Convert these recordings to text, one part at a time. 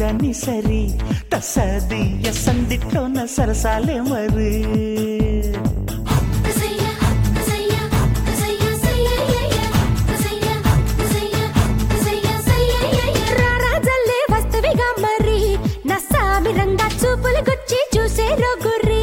పదని సరి తసదియ సందిట్లోన సరసాలే మరి కసయ్య కసయ్య కసయ్య సయ్యయ్య కసయ్య కసయ్య కసయ్య సయ్యయ్య రారా జల్లే వస్తవిగా మరి నా సామి రంగా చూపులు గుచ్చి చూసే రొగురి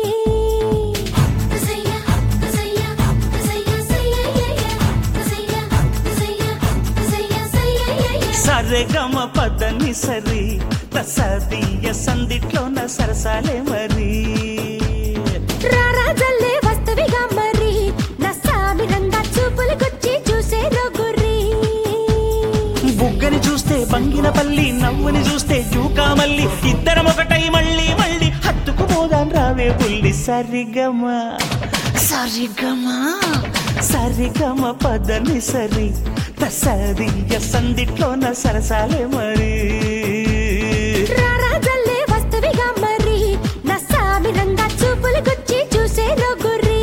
కసయ్య కసయ్య కసయ్య సయ్యయ్య కసయ్య కసయ్య కసయ్య సయ్యయ్య సరే గమ పదని సరి తసదియ సందిట్లోన సరసాలే మరి రారా జల్లే వస్తవిగా మరి నా సామి రంగా చూపులు గుచ్చి చూసే రొగురి బుగ్గని చూస్తే బంగిన పల్లి నవ్వుని చూస్తే జూకా మల్లి ఇద్దరం ఒకటై మళ్ళీ మళ్ళీ హత్తుకు పోదాం రావే పుల్లి సరిగమ సరిగమ సరిగమ పదని సరి తసదియ సందిట్లోన సరసాలే మరి రారా జల్లే వస్తవిగా మరి నా సామి రంగా చూపులు గుచ్చి చూసే రొగురి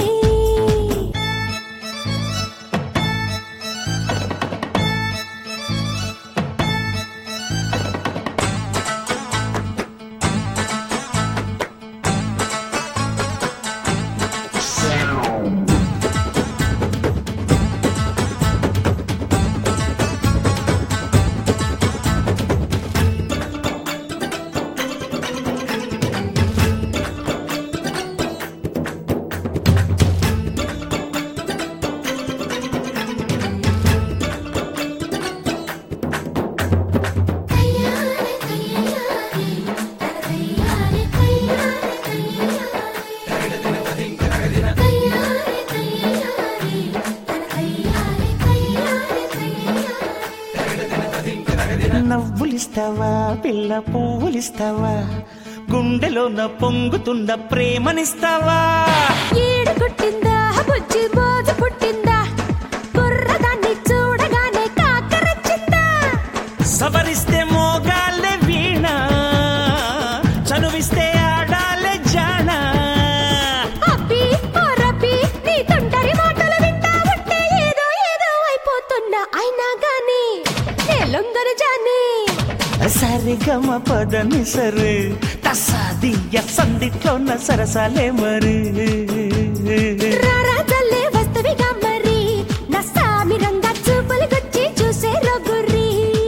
నవ్వులిస్తావా పిల్ల పువ్వులిస్తావా గుండెలోన పొంగుతున్న ప్రేమనిస్తావా ఈడు పుట్టిందా బుజ్జి మోజు పుట్టిందా కుర్రదాన్ని చూడగానే కాకరచ్చిందా సవరిస్తే మోగాలే వీణ చనువిస్తే ఆడాలే జాణ అబ్బి ఓ రబ్బి నీ తొంటరి మాటలు వింటా ఉంటే ఏదో ఏదో అయిపోతున్నా అయినా గాని నే లొంగను జాని సరిగమ పదని సరే తసాదియ సందిట్లోన సరసాలే మరి రారా జల్లే వస్తవిగా మరి నా సామి రంగా చూపులు గుచ్చి చూసే రొగురి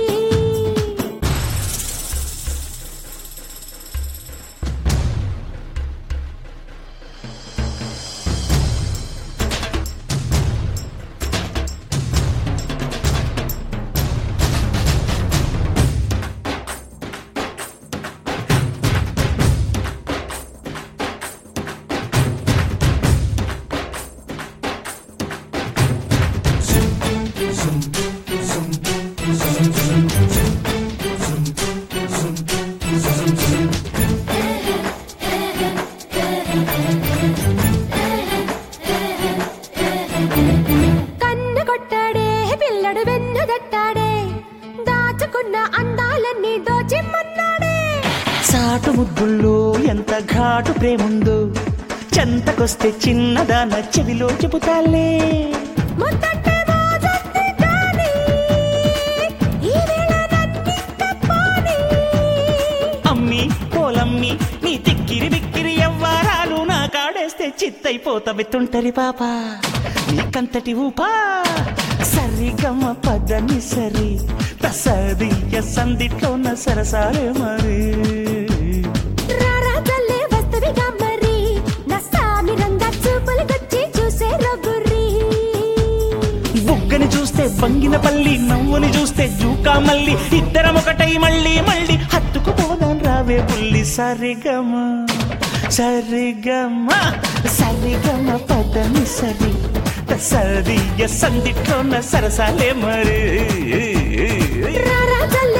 కన్ను కొట్టాడే పిల్లడు వెన్ను దట్టాడే దాచుకున్న అందాలన్నీ దోచిమ్మన్నాడే సాటు ముద్దుల్లో ఎంత ఘాటు ప్రేముందో చెంతకొస్తే చిన్నదాన చెవిలో చెబుతాలే ముద్దంటే మోజంది కానీ ఈ వేళ నన్నింత పోనీ. అమ్మి పోలమ్మి నీ తిక్కిరి బిక్కిరి ఎవ్వారాలు నా కాడేస్తే చిత్తైపోతవి తుంటరి పాప నీకంతటి ఊపా సరిగమ పదని సరి తసదియ సందిట్లోన సరసాలే మరి రారా జల్లే వస్తవిగా మరి నా సామి రంగా చూపులు గుచ్చి చూసే రొగురి బుగ్గని చూస్తే బంగిన పల్లి నవ్వుని చూస్తే జూకా మల్లి ఇద్దరం ఒకటై మళ్ళీ మళ్ళీ హత్తుకు పోదాం రావే పుల్లి సరిగమ సరిగమ సరిగమ పదని సరి సరియ సందిట్లోన సరసాలే మరి రారా జల్లే